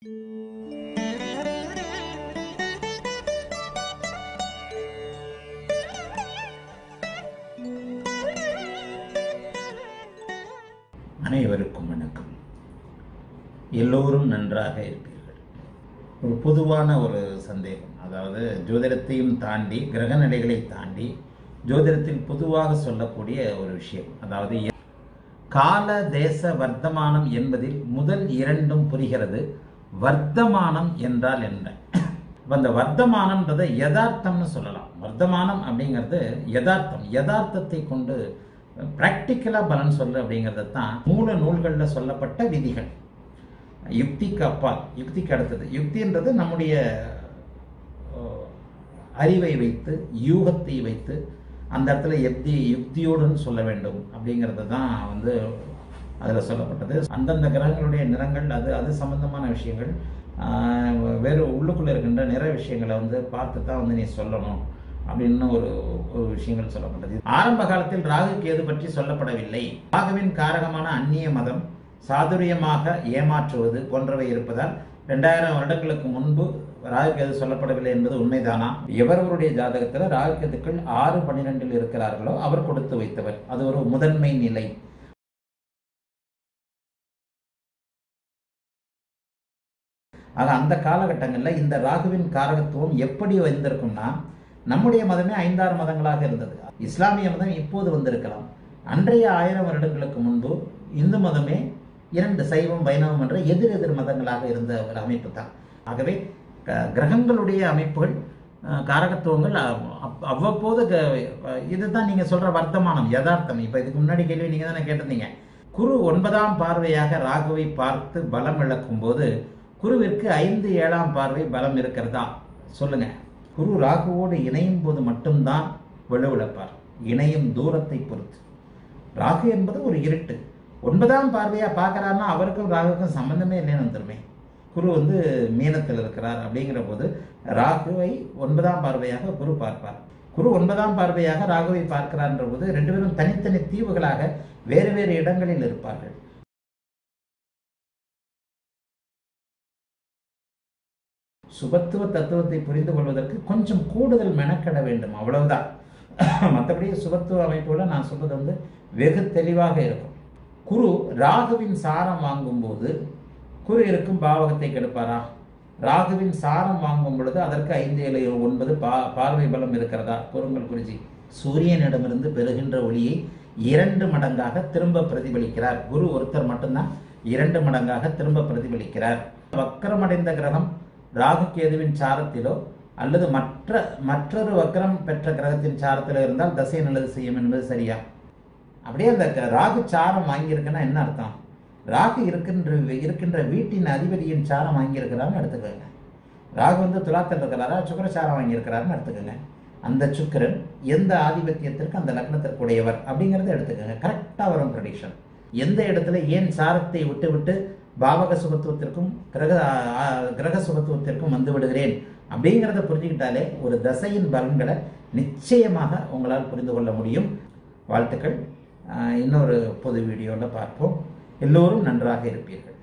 அனைவருக்கும் வணக்கம் எல்லோரும் நன்றாக இருப்பீர்கள் ஒரு பொதுவான ஒரு சந்தேகம் அதாவது ஜோதிடத்தையும் தாண்டி கிரக நிலைகளை தாண்டி ஜோதிடத்தில் பொதுவாக சொல்லக்கூடிய ஒரு விஷயம் அதாவது எ- கால தேச வர்த்தமானம் என்பதில் முதல் இரண்டும் புரிகிறது வர்த்தமானம் என்றால் என்ன இப்ப அந்த வர்த்தமானம்ன்றதை யதார்த்தம்னு சொல்லலாம் வர்த்தமானம் அப்படிங்கிறது யதார்த்தம் யதார்த்தத்தை கொண்டு ப்ராக்டிக்கலாக பலன் சொல்லு அப்படிங்கிறது தான் மூல நூல்களில் சொல்லப்பட்ட விதிகள் யுக்திக்கு அப்பால் யுக்திக்கு அடுத்தது யுக்தின்றது நம்முடைய அஹ், அறிவை வைத்து யூகத்தை வைத்து அந்த இடத்துல யுக்தி யுக்தியோடுன்னு சொல்ல வேண்டும் அப்படிங்கிறது தான் வந்து அதில் சொல்லப்பட்டது அந்தந்த கிரகங்களுடைய நிறங்கள் அது அது சம்பந்தமான விஷயங்கள் ஆஹ், வேறு உள்ளுக்குள்ளே இருக்கின்ற நிற விஷயங்களை வந்து பார்த்து தான் வந்து நீ சொல்லணும் அப்படின்னு ஒரு ஒரு விஷயங்கள் சொல்லப்பட்டது ஆரம்ப காலத்தில் ராகு கேது பற்றி சொல்லப்படவில்லை ராகுவின் காரகமான அந்நிய மதம் சாதுரியமாக ஏமாற்றுவது போன்றவை இருப்பதால் ரெண்டாயிரம் வருடங்களுக்கு முன்பு ராகு கேது சொல்லப்படவில்லை என்பது உண்மைதானா எவரவருடைய ஜாதகத்தில் ராகு கேதுக்கள் ஆறு பன்னிரெண்டில் இருக்கிறார்களோ அவர் கொடுத்து வைத்தவர் அது ஒரு முதன்மை நிலை ஆக அந்த காலகட்டங்களில் இந்த ராகுவின் காரகத்துவம் எப்படி வந்திருக்கும்னா நம்முடைய மதமே ஐந்தாறு மதங்களாக இருந்தது இஸ்லாமிய மதம் இப்போது வந்திருக்கலாம் அன்றைய ஆயிரம் வருடங்களுக்கு முன்பு இந்து மதமே இரண்டு சைவம் வைணவம் என்ற எதிர் எதிர் மதங்களாக இருந்த ஒரு அமைப்பு தான் ஆகவே க- கிரகங்களுடைய அமைப்புகள் அஹ், காரகத்துவங்கள் அவ்- அப்- அவ்வப்போது க- இதுதான் நீங்க சொல்ற வர்த்தமானம் யதார்த்தம் இப்ப இதுக்கு முன்னாடி கேள்வி நீங்க தானே கேட்டிருந்தீங்க குரு ஒன்பதாம் பார்வையாக ராகுவை பார்த்து பலம் இழக்கும் போது குருவிற்கு ஐந்து ஏழாம் பார்வை பலம் இருக்கிறதா சொல்லுங்க குரு ராகுவோடு இணையும் போது மட்டும்தான் வலுவிழப்பார் இணையும் தூரத்தை பொறுத்து ராகு என்பது ஒரு இருட்டு ஒன்பதாம் பார்வையா பார்க்கறாருன்னா அவருக்கும் ராகுக்கும் சம்பந்தமே இல்லைன்னு வந்துருமே குரு வந்து மீனத்தில் இருக்கிறார் அப்படிங்கிற போது ராகுவை ஒன்பதாம் பார்வையாக குரு பார்ப்பார் குரு ஒன்பதாம் பார்வையாக ராகுவை பார்க்கிறார்ன்ற போது ரெண்டு பேரும் தனித்தனி தீவுகளாக வேறு வேறு இடங்களில் இருப்பார்கள் சுபத்துவ தத்துவத்தை புரிந்து கொள்வதற்கு கொஞ்சம் கூடுதல் மெனக்கெட வேண்டும் அவ்வளவுதான் மற்றபடி சுபத்துவ அமைப்புல நான் சொல்றது வந்து வெகு தெளிவாக இருக்கும் குரு ராகுவின் சாரம் வாங்கும்போது குரு இருக்கும் பாவகத்தை கெடுப்பாரா ராகுவின் சாரம் வாங்கும் பொழுது அதற்கு ஐந்து ஏழு ஒன்பது பா பார்வை பலம் இருக்கிறதா கூறுங்கள் குறிச்சி சூரியனிடமிருந்து பெறுகின்ற ஒளியை இரண்டு மடங்காக திரும்ப பிரதிபலிக்கிறார் குரு ஒருத்தர் மட்டும்தான் இரண்டு மடங்காக திரும்ப பிரதிபலிக்கிறார் வக்கரமடைந்த கிரகம் ராகு கேதுவின் சாரத்திலோ அல்லது மற்ற மற்றொரு வக்கரம் பெற்ற கிரகத்தின் சாரத்திலோ இருந்தால் தசை நல்லது செய்யும் என்பது சரியா அப்படியே அந்த க- ராகு சாரம் வாங்கியிருக்குன்னா என்ன அர்த்தம் ராகு இருக்கின்ற இருக்கின்ற வீட்டின் அதிபதியின் சாரம் வாங்கியிருக்கிறாருன்னு எடுத்துக்கோங்க ராகு வந்து துலாத்தில் இருக்கிறாரா சுக்கிர சாரம் வாங்கியிருக்கிறாருன்னு எடுத்துக்கோங்க அந்த சுக்கிரன் எந்த ஆதிபத்தியத்திற்கு அந்த லக்னத்திற்கு உடையவர் அப்படிங்கிறத எடுத்துக்கோங்க கரெக்டாக வரும் ப்ரடிக்ஷன் எந்த இடத்துல ஏன் சாரத்தை விட்டு விட்டு பாவக சுபத்துவத்திற்கும் கிரக ஆ, கிரக சுபத்துவத்திற்கும் வந்து விடுகிறேன் அப்படிங்கிறத புரிஞ்சுக்கிட்டாலே ஒரு தசையின் பலன்களை நிச்சயமாக உங்களால் புரிந்து கொள்ள முடியும் வாழ்த்துக்கள் ஆஹ் இன்னொரு பொது வீடியோவில் பார்ப்போம் எல்லோரும் நன்றாக இருப்பீர்கள்